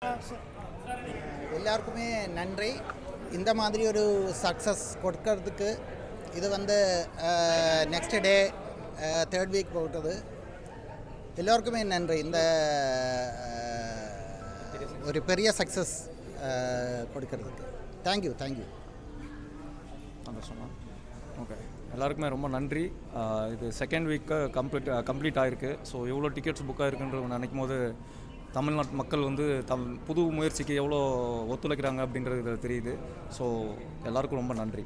எல்லாருக்குமே நன்றி இந்த மாதிரி ஒரு சக்ஸஸ் கொடுக்கறதுக்கு இது வந்து நெக்ஸ்ட் டே தேர்ட் வீக் போட்டது எல்லோருக்குமே நன்றி இந்த அஹ், ஒரு பெரிய சக்ஸஸ் கொடுக்கறதுக்கு தேங்க்யூ தேங்க்யூ சந்தோஷமா ஓகே எல்லாருக்குமே ரொம்ப நன்றி ஆஹ் இது செகண்ட் வீக்கு கம்ப்ளீட் கம்ப்ளீட் ஆயிருக்கு ஸோ எவ்வளோ டிக்கெட்ஸ் புக் ஆயிருக்குன்ற நினைக்கும் போது தமிழ்நாட்டு மக்கள் வந்து தம் புது முயற்சிக்கு எவ்வளோ ஒத்துழைக்கிறாங்க அப்படின்றது இதுல தெரியுது ஸோ எல்லாருக்கும் ரொம்ப நன்றி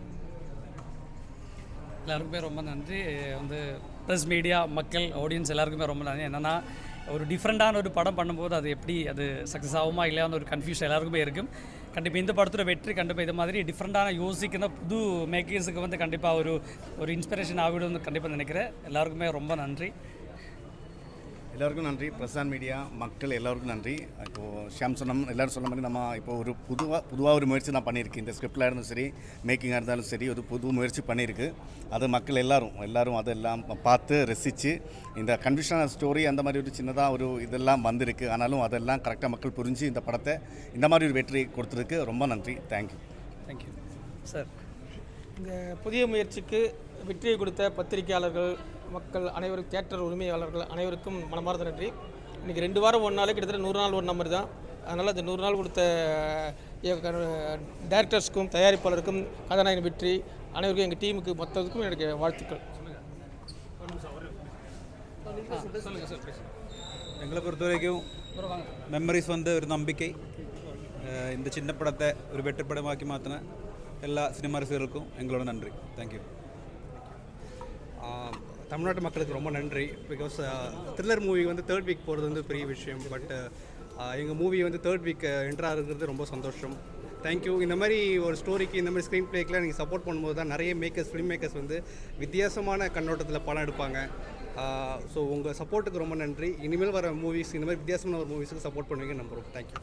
எல்லாருக்குமே ரொம்ப நன்றி வந்து ப்ரெஸ் மீடியா மக்கள் ஆடியன்ஸ் எல்லாருக்குமே ரொம்ப நன்றி என்னென்னா ஒரு டிஃப்ரெண்ட்டான ஒரு படம் பண்ணும்போது அது எப்படி அது சக்ஸஸ் ஆகுமா இல்லையான்னு ஒரு கன்ஃபியூஷன் எல்லாருக்குமே இருக்கும் கண்டிப்பாக இந்த படத்தோட வெற்றி கண்டிப்பாக இது மாதிரி டிஃப்ரெண்ட்டான யோசிக்கிற புது மேக்கர்ஸுக்கு வந்து கண்டிப்பாக ஒரு ஒரு இன்ஸ்பிரேஷன் ஆகிடும்னு கண்டிப்பாக நினைக்கிறேன் எல்லாருக்குமே ரொம்ப நன்றி எல்லாருக்கும் நன்றி பிரசாந்த் மீடியா மக்கள் எல்லாருக்கும் நன்றி இப்போது ஷியாம் சொன்ன எல்லாரும் சொன்ன மாதிரி நம்ம இப்போ ஒரு புதுவாக புதுவாக ஒரு முயற்சி நான் பண்ணியிருக்கேன் இந்த ஸ்கிரிப்டில் இருந்தாலும் சரி மேக்கிங்காக இருந்தாலும் சரி ஒரு புது முயற்சி பண்ணியிருக்கு அது மக்கள் எல்லாரும் எல்லாரும் அதெல்லாம் பார்த்து ரசித்து இந்த கன்ஃபியூஷனான ஸ்டோரி அந்த மாதிரி ஒரு சின்னதாக ஒரு இதெல்லாம் வந்திருக்கு ஆனாலும் அதெல்லாம் கரெக்டாக மக்கள் புரிஞ்சு இந்த படத்தை இந்த மாதிரி ஒரு வெற்றி கொடுத்ததுக்கு ரொம்ப நன்றி தேங்க்யூ தேங்க்யூ சார் இந்த புதிய முயற்சிக்கு வெற்றியை கொடுத்த பத்திரிகையாளர்கள் மக்கள் அனைவரும் தியேட்டர் உரிமையாளர்கள் அனைவருக்கும் மனமார்ந்த நன்றி இன்றைக்கி ரெண்டு வாரம் ஒரு நாளே கிட்டத்தட்ட நூறு நாள் ஒரு நம்பர் தான் அதனால் இந்த நூறு நாள் கொடுத்த டேரக்டர்ஸ்க்கும் தயாரிப்பாளருக்கும் கதாநாயகன் வெற்றி அனைவருக்கும் எங்கள் டீமுக்கு மொத்தத்துக்கும் எனக்கு வாழ்த்துக்கள் சொல்லுங்கள் சார் எங்களை பொறுத்த வரைக்கும் மெமரிஸ் வந்து ஒரு நம்பிக்கை அஹ் இந்த சின்ன படத்தை ஒரு வெற்றி படமாக்கி மாற்றின எல்லா சினிமா ரசிகர்களுக்கும் எங்களோட நன்றி தேங்க்யூ ஆஹ் தமிழ்நாட்டு மக்களுக்கு ரொம்ப நன்றி பிகாஸ் த்ரில்லர் மூவி வந்து தேர்ட் வீக் போகிறது வந்து பெரிய விஷயம் பட் எங்கள் மூவி வந்து தேர்ட் வீக் என்ட்ரு ஆகுறது ரொம்ப சந்தோஷம் தேங்க்யூ இந்த மாதிரி ஒரு ஸ்டோரிக்கு இந்த மாதிரி ஸ்க்ரீன் பிளேக்கெலாம் நீங்கள் சப்போர்ட் பண்ணும்போது தான் நிறைய மேக்கர்ஸ் ஃபிலிம் மேக்கர்ஸ் வந்து வித்தியாசமான கண்ணோட்டத்தில் படம் எடுப்பாங்க ஸோ உங்கள் சப்போர்ட்டுக்கு ரொம்ப நன்றி இனிமேல் வர மூவிஸ் இந்த மாதிரி வித்தியாசமான ஒரு மூவிஸுக்கு சப்போர்ட் பண்ணுவீங்கன்னு நம்புகிறோம் தேங்க்யூ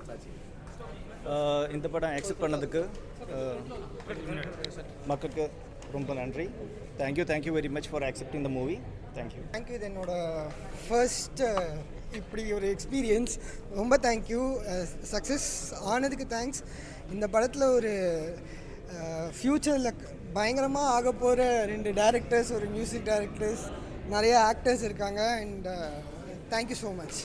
ஆஹ் இந்த படம் அக்செப்ட் பண்ணதுக்கு ஆஹ் மக்களுக்கு ரொம்ப நன்றி thank you thank you very much for accepting the movie thank you thank you இது என்னோட ஃபர்ஸ்ட் இப்படி ஒரு எக்ஸ்பீரியன்ஸ் ரொம்ப தேங்க்யூ சக்ஸஸ் ஆனதுக்கு தேங்க்ஸ் இந்த படத்தில் ஒரு ஃப்யூச்சரில் பயங்கரமாக ஆக போகிற ரெண்டு டேரக்டர்ஸ் ஒரு மியூசிக் டைரக்டர்ஸ் நிறைய ஆக்டர்ஸ் இருக்காங்க அண்ட் தேங்க்யூ ஸோ மச்